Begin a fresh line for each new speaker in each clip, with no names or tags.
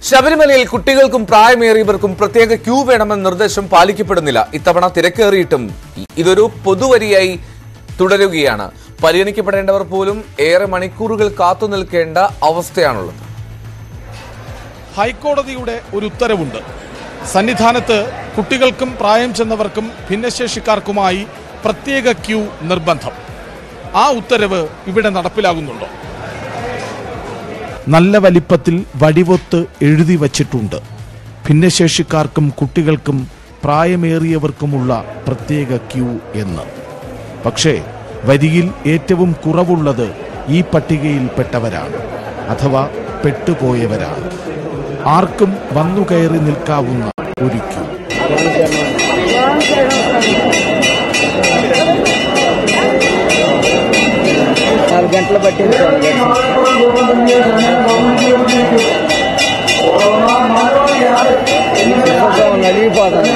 ശബരിമലയിൽ കുട്ടികൾക്കും പ്രായമേറിയവർക്കും പ്രത്യേക ക്യൂ വേണമെന്ന നിർദ്ദേശം പാലിക്കപ്പെടുന്നില്ല ഇത്തവണ തിരക്കേറിയിട്ടും ഇതൊരു പൊതുവരിയായി തുടരുകയാണ് പരിഗണിക്കപ്പെടേണ്ടവർ പോലും ഏറെ മണിക്കൂറുകൾ കാത്തു നിൽക്കേണ്ട അവസ്ഥയാണുള്ളത്
ഹൈക്കോടതിയുടെ ഒരു ഉത്തരവുണ്ട് സന്നിധാനത്ത് കുട്ടികൾക്കും പ്രായം ചെന്നവർക്കും ഭിന്നശേഷിക്കാർക്കുമായി പ്രത്യേക ക്യൂ നിർബന്ധം ആ ഉത്തരവ് ഇവിടെ നടപ്പിലാകുന്നുണ്ടോ നല്ല വലിപ്പത്തിൽ വടിവൊത്ത് എഴുതി വച്ചിട്ടുണ്ട് ഭിന്നശേഷിക്കാർക്കും കുട്ടികൾക്കും പ്രായമേറിയവർക്കുമുള്ള പ്രത്യേക ക്യൂ എന്ന് പക്ഷേ വരിയിൽ ഏറ്റവും കുറവുള്ളത് ഈ പട്ടികയിൽപ്പെട്ടവരാണ് അഥവാ പെട്ടുപോയവരാണ് ആർക്കും വന്നു കയറി നിൽക്കാവുന്ന ഒരു ക്യൂ
నాలుగు గంటలు పట్టింది నలిగిపోతాను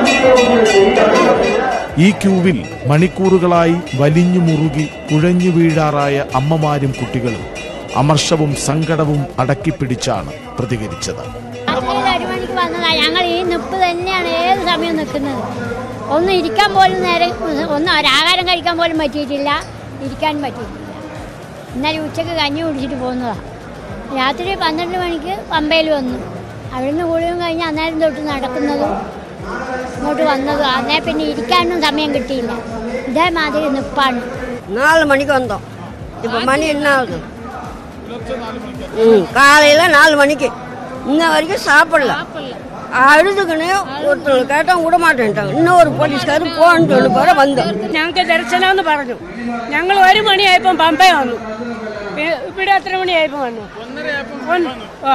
ഈ ക്യൂവിൽ മണിക്കൂറുകളായി വലിഞ്ഞു മുറുകി കുഴഞ്ഞു വീഴാറായ അമ്മമാരും കുട്ടികളും അമർഷവും സങ്കടവും അടക്കിപ്പിടിച്ചാണ് പ്രതികരിച്ചത്
രാത്രിയിൽ ഒരു മണിക്ക് വന്നതാ ഞങ്ങൾ ഈ നിപ്പ് തന്നെയാണ് ഏത് സമയം നിൽക്കുന്നത് ഒന്നും ഇരിക്കാൻ പോലും നേരം ഒന്നും ഒരാഹാരം കഴിക്കാൻ പോലും പറ്റിയിട്ടില്ല ഇരിക്കാൻ പറ്റിയിട്ടില്ല ഇന്നലെ ഉച്ചക്ക് കഞ്ഞി കുടിച്ചിട്ട് പോകുന്നതാണ് രാത്രി പന്ത്രണ്ട് മണിക്ക് പമ്പയിൽ വന്നു അവിടുന്ന് കുളിയും കഴിഞ്ഞ് അന്നേരം തൊട്ട് നടക്കുന്നതും ഇങ്ങോട്ട് വന്നതും അന്നേ പിന്നെ ഇരിക്കാനും സമയം കിട്ടിയില്ല ഇതേമാതിരി നിപ്പാണ്
நாலு மணிக்கு வந்தோம் இப்போ மணி என்ன ஆகுது ம் காலையில் நாலு மணிக்கு இன்ன வரைக்கும் சாப்பிடல அழுதுக்குன்னு ஒருத்தவங்க கேட்டால் விட மாட்டேன்ட்டாங்க இன்னும் ஒரு പോലീസുകാർ പോകാൻ சொல்லி പോരെ വന്നു
ഞങ്ങൾക്ക് ദർശനമെന്ന് പറഞ്ഞു ഞങ്ങൾ ഒരു മണിയായപ്പം പമ്പ വന്നു ഇ- ഇവിടെ എത്ര മണിയായപ്പം വന്നു ഒന്ന്- ആ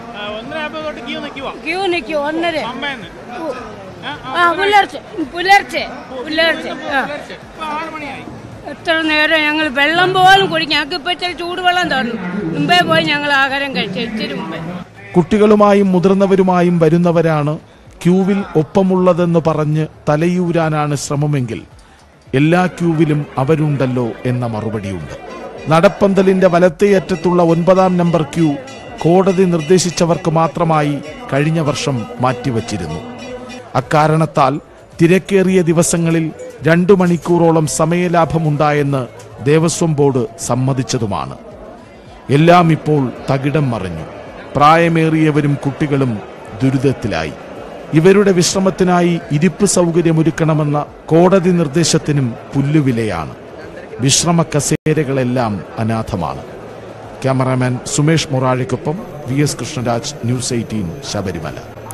ക്യൂ നിൽക്കും ഒന്നര ആ പുലർച്ചെ പുലർച്ചെ പുലർച്ചെ ആ എത്ര നേരം ഞങ്ങൾ വെള്ളം പോലും കുടിക്കും ഞങ്ങൾക്ക് ഇപ്പൊ ഇച്ചിരി ചൂടുവെള്ളം തന്നു മുമ്പേ പോയി ഞങ്ങൾ ആഹാരം കഴിച്ചു ഇച്ചിരി മുമ്പേ
കുട്ടികളുമായും മുതിർന്നവരുമായും വരുന്നവരാണ് ക്യൂവിൽ ഒപ്പമുള്ളതെന്ന് പറഞ്ഞ് തലയൂരാനാണ് ശ്രമമെങ്കിൽ എല്ലാ ക്യൂവിലും അവരുണ്ടല്ലോ എന്ന മറുപടിയുണ്ട് നടപ്പന്തലിന്റെ വലത്തേയറ്റത്തുള്ള ഒൻപതാം നമ്പർ ക്യൂ കോടതി നിർദ്ദേശിച്ചവർക്ക് മാത്രമായി കഴിഞ്ഞ വർഷം മാറ്റിവച്ചിരുന്നു അക്കാരണത്താൽ തിരക്കേറിയ ദിവസങ്ങളിൽ രണ്ടു മണിക്കൂറോളം സമയലാഭമുണ്ടായെന്ന് ദേവസ്വം ബോർഡ് സമ്മതിച്ചതുമാണ് എല്ലാം ഇപ്പോൾ തകിടം മറിഞ്ഞു പ്രായമേറിയവരും കുട്ടികളും ദുരിതത്തിലായി ഇവരുടെ വിശ്രമത്തിനായി ഇരിപ്പ് സൗകര്യമൊരുക്കണമെന്ന കോടതി നിർദ്ദേശത്തിനും പുല്ലുവിലയാണ് വിശ്രമ കസേരകളെല്ലാം അനാഥമാണ് ക്യാമറാമാൻ സുമേഷ് മൊറാഴയ്ക്കൊപ്പം V S Krishnaraj news eighteen Sabarimala